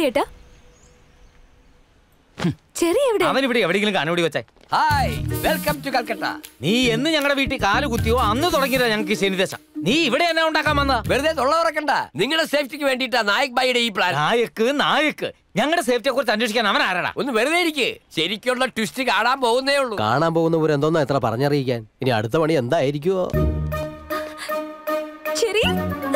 ഏട്ടാ ചെറിയ എവിടെ അവൻ ഇവിടെ എവിടെയെങ്കിലും കനുപിടി വെച്ചേ ഹായ് വെൽക്കം ടു കൽക്കട്ട നീ എന്ന് ഞങ്ങളുടെ വീട്ടിൽ കാല് കുത്തിയോ അന്ന് തുടങ്ങിയതാ ഞങ്ങൾക്ക് ശനിദശ നീ ഇവിടെ എന്നാ ഉണ്ടാക്കാൻ വന്ന വെറുതെ തൊള്ളവറക്കണ്ട നിങ്ങളുടെ സേഫ്റ്റിക്ക് വേണ്ടിയിട്ടാ നായക് ബായിയുടെ ഈ പ്ലാൻ നായക്ക് നായക്ക് ഞങ്ങളുടെ സേഫ്റ്റിയെ കുറിച്ച് അന്വേഷിക്കാൻ അവൻ ആരാടാ ഒന്ന് വെറുതെ ഇരിക്ക് ശരിക്കുള്ള ട്വിസ്റ്റ് കാണാൻ പോകുന്നേ ഉള്ളൂ കാണാൻ പോകുന്നവർ എന്തോന്നാ എത്ര പറഞ്ഞറിയിക്കാൻ ഇനി അടുത്ത പണി എന്തായിരിക്കുമോ ചെറിയ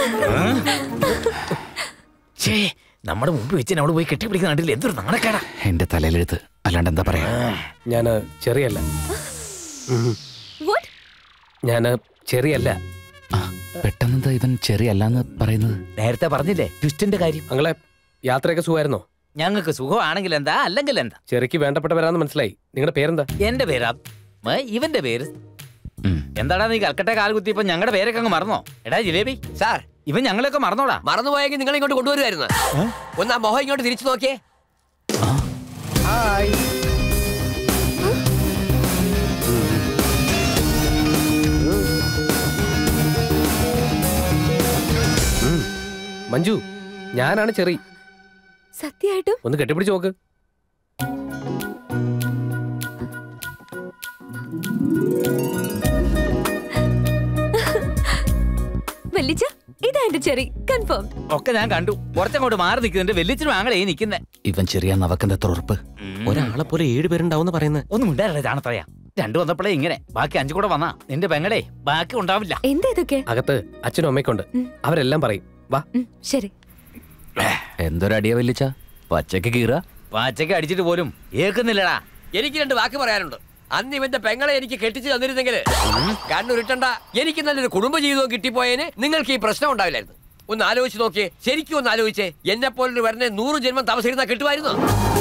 ഛേ നമ്മുടെ മുമ്പ് വെച്ച് അവിടെ പോയി കെട്ടിപ്പിടിക്കുന്ന കണ്ടില്ല എന്തൊരു നാണക്കേടാ എന്റെ തലയിലെഴുത്ത് അല്ലാണ്ട് എന്താ പറയാ ഞാന് ചെറിയല്ല വാട്ട് ഞാന് ചെറിയല്ല ആ, പെട്ടെന്നെന്താ ഇവൻ ചെറിയല്ലാന്ന് പറയുന്നത് നേരത്തെ പറഞ്ഞില്ലേ ട്വിസ്റ്റിന്റെ കാര്യം അങ്ങളെ യാത്രയൊക്കെ സുഖമായിരുന്നോ ഞങ്ങൾക്ക് സുഖമാണെങ്കിൽ എന്താ അല്ലെങ്കിൽ എന്താ ചെറിക്ക് വേണ്ടപ്പെട്ടവരാന്ന് മനസ്സിലായി നിങ്ങളുടെ പേരെന്താ എന്റെ പേര് അമ്മ, ഇവന്റെ പേര് ഉം. എന്താടാ നീ കൽക്കട്ട കാല് കുത്തിയപ്പോ ഞങ്ങളുടെ പേരൊക്കെ അങ്ങ് മറന്നോ എടാ ജിലേബി സാർ ഇവൻ ഞങ്ങളെയൊക്കെ മറന്നോടാ മറന്നുപോയെങ്കിൽ നിങ്ങൾ ഇങ്ങോട്ട് കൊണ്ടുവരുമായിരുന്നു ഒന്ന് ആ മുഖം ഇങ്ങോട്ട് തിരിച്ചു നോക്കിയേ മഞ്ജു ഞാനാണ് ചെറി സത്യമായിട്ടും ഒന്ന് കെട്ടിപ്പിടിച്ച് നോക്ക് വല്ലിച്ച ഇതാ എന്റെ ചെറി കൺഫേം ഒക്കെ ഞാൻ കണ്ടു കുറച്ചങ്ങോട്ട് മാറി നിൽക്കുന്നുണ്ട് വെല്ലിച്ചിനും ആങ്ങളെ നിൽക്കുന്നേ ഇവൻ ചെറിയാന്ന് അവക്കെന്താ എത്ര ഉറപ്പ് ഒരാളെ പോലെ ഏഴ് പേരുണ്ടാവും പറയുന്നത് ഒന്നും ഉണ്ടായില്ല ചാണത്തറയാ രണ്ടു വന്നപ്പോഴേ ഇങ്ങനെ ബാക്കി അഞ്ചു കൂടെ വന്നാ നിന്റെ പെങ്ങടെ ബാക്കി ഉണ്ടാവില്ല എന്താ ഇതൊക്കെ അകത്ത് അച്ഛനും അമ്മയ്ക്കുണ്ട് അവരെല്ലാം പറയും വാ ഉം, ശരി എന്തൊരടിയ വല്ലിച്ച പച്ചക്ക് കീറ പാച്ചയ്ക്ക് അടിച്ചിട്ട് പോലും ഏക്കുന്നില്ലടാ എനിക്ക് രണ്ട് വാക്ക് പറയാനുണ്ട് അന്ന് ഇവന്റെ പെങ്ങളെ എനിക്ക് കെട്ടിച്ചു തന്നിരുന്നെങ്കിൽ കണ്ണുരുട്ടണ്ട എനിക്ക് നല്ലൊരു കുടുംബ ജീവിതവും കിട്ടിപ്പോയതിന് നിങ്ങൾക്ക് ഈ പ്രശ്നം ഉണ്ടാവില്ലായിരുന്നു ഒന്ന് ആലോചിച്ച് നോക്കിയേ ശരിക്കും ഒന്ന് ആലോചിച്ചേ എന്നെ പോലൊരു വരനെ നൂറ് ജന്മം താമസിക്കുന്ന കിട്ടുമായിരുന്നു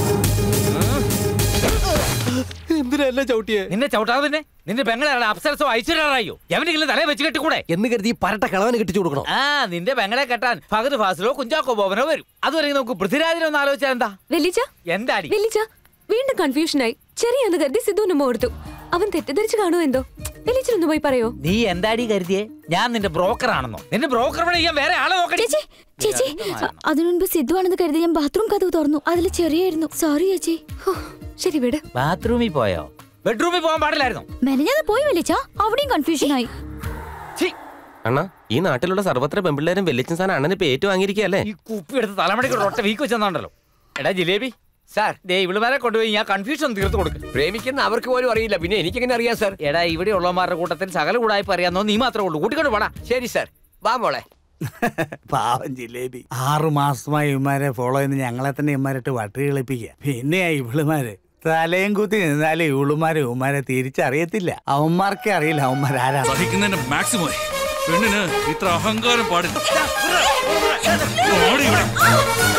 എന്തിനല്ല ചവിട്ടിയെ നിന്നെ ചവിട്ടാതെ തന്നെ നിന്റെ പെങ്ങളെ അപ്സരസോ ഐശ്വര്യാറായോ എവനെങ്കിലും തലയെ വെച്ച് കെട്ടിക്കൂടെ എന്ന് കരുതി ഈ പരട്ട കളവന് കെട്ടിച്ചു കൊടുക്കണോ ആ നിന്റെ പെങ്ങളെ കെട്ടാൻ ഫഹദ് ഫാസിലോ കുഞ്ചാക്കോ ബോബനോ വരും അതുവരെ നമുക്ക് പൃഥ്വിരാജിനെ ഒന്ന് ആലോചിച്ചാൽ എന്താ വെല്ലിച്ച എന്താടി വെല്ലിച്ച വീണ്ടും കൺഫ്യൂഷനായി ചെറിയാന്ന് കരുതി സിദ്ധുവിന് ഉമ്മ കൊടുത്തു അവൻ തെറ്റിദ്ധരിച്ചു കാണുമോ എന്തോ വെല്ലിച്ചനൊന്ന് പോയി പറയോ നീ എന്താടി കരുതിയേ ഞാൻ നിന്റെ ബ്രോക്കർ ആണെന്നോ നിന്റെ ബ്രോക്കർ പണി ചെയ്യാൻ വേറെ ആളെ നോക്കടി ചേച്ചി ചേച്ചി അ- അതിനു മുൻപ് സിദ്ധുവാണെന്ന് കരുതി ഞാൻ ബാത്റൂം കഥവ് തുറന്നു അതിൽ ചെറിയായിരുന്നു സോറി ചേച്ചി ഹോ, ശരി വിട് ബാത്റൂമിൽ പോയോ ബെഡ്റൂമിൽ പോകാൻ പാടില്ലായിരുന്നു മെനഞ്ഞത് പോയി വലിച്ച അവിടെയും കൺഫ്യൂഷൻ ആയി ഛീ, അണ്ണാ ഈ നാട്ടിലുള്ള സർവത്ര പെമ്പിള്ളേരും വെല്ലിച്ചൻ സാധനം അണ്ണന് പേറ്റ് വാങ്ങിയിരിക്കല്ലേ ഈ കുപ്പി എടുത്ത് തലമുടിക്ക് ഒറ്റ വീക്ക് വെച്ചെന്നുണ്ടല്ലോ എടാ ജിലേബി സാർ ദേ ഇവിളുമാരെ കൊണ്ടുപോയി ഞാൻ കൺഫ്യൂഷൻ തീർത്ത് കൊടുക്കും പ്രേമിക്കുന്ന അവർക്ക് പോലും അറിയില്ല പിന്നെ എനിക്കെങ്ങനെ അറിയാം സാർ എടാ ഇവിടെ ഉള്ളവന്മാരുടെ കൂട്ടത്തിൽ സകല കൂടായ്പ അറിയാന്നോ നീ മാത്രമേ ഉള്ളൂ കൂട്ടിക്കൊണ്ട് പാടാ ശരി സാർ വാ മോളെ പാവം ജിലേബി ആറു മാസമായി ഇവന്മാരെ ഫോളോ ചെയ്യുന്ന ഞങ്ങളെ തന്നെ ഇവന്മാരിട്ട് വട്ട് കളിപ്പിക്കുക പിന്നെയാ ഇവളുമാര് തലയും കുത്തി നിന്നാലേ ഇവളുമാരെ ഇവന്മാരെ തിരിച്ചറിയത്തില്ല അവന്മാർക്കേ അറിയില്ല അവന്മാരാരാ സഹിക്കുന്നതിന്റെ മാക്സിമം പെണ്ണിന് ഇത്ര അഹങ്കാരം പാടില്ല ഓടി ഇവിടെ.